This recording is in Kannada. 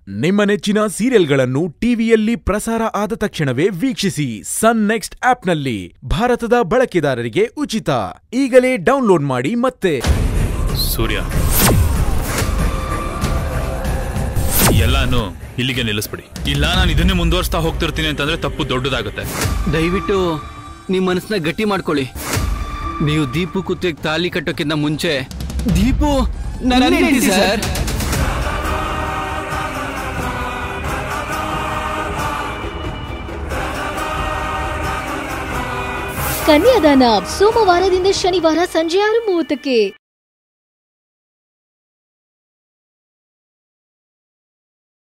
ನಿಮ್ಮ ನೆಚ್ಚಿನ ಸೀರಿಯಲ್ಗಳನ್ನು ಟಿವಿಯಲ್ಲಿ ಪ್ರಸಾರ ಆದ ತಕ್ಷಣವೇ ವೀಕ್ಷಿಸಿ ಸನ್ ನೆಕ್ಸ್ಟ್ ಆಪ್ನಲ್ಲಿ ಭಾರತದ ಬಳಕೆದಾರರಿಗೆ ಉಚಿತ ಈಗಲೇ ಡೌನ್ಲೋಡ್ ಮಾಡಿ ಮತ್ತೆ ಸೂರ್ಯ ಎಲ್ಲಾನು ಇಲ್ಲಿಗೆ ನಿಲ್ಲಿಸ್ಬಿಡಿ ಇಲ್ಲ ನಾನು ಇದನ್ನೇ ಮುಂದುವರಿಸ್ತಾ ಹೋಗ್ತಿರ್ತೀನಿ ಅಂತಂದ್ರೆ ತಪ್ಪು ದೊಡ್ಡದಾಗುತ್ತೆ ದಯವಿಟ್ಟು ನಿಮ್ಮ ಮನಸ್ಸನ್ನ ಗಟ್ಟಿ ಮಾಡ್ಕೊಳ್ಳಿ ನೀವು ದೀಪು ಕುತ್ತಿಗೆ ತಾಲಿ ಕಟ್ಟೋಕ್ಕಿಂತ ಮುಂಚೆ ದೀಪು ನನ್ನ ಹೆಂಡ್ತಿ ಸರ್ ಕನ್ಯಾದಾನ ಸೋಮವಾರದಿಂದ ಶನಿವಾರ ಸಂಜೆ ಆರು ಮೂವತ್ತಕ್ಕೆ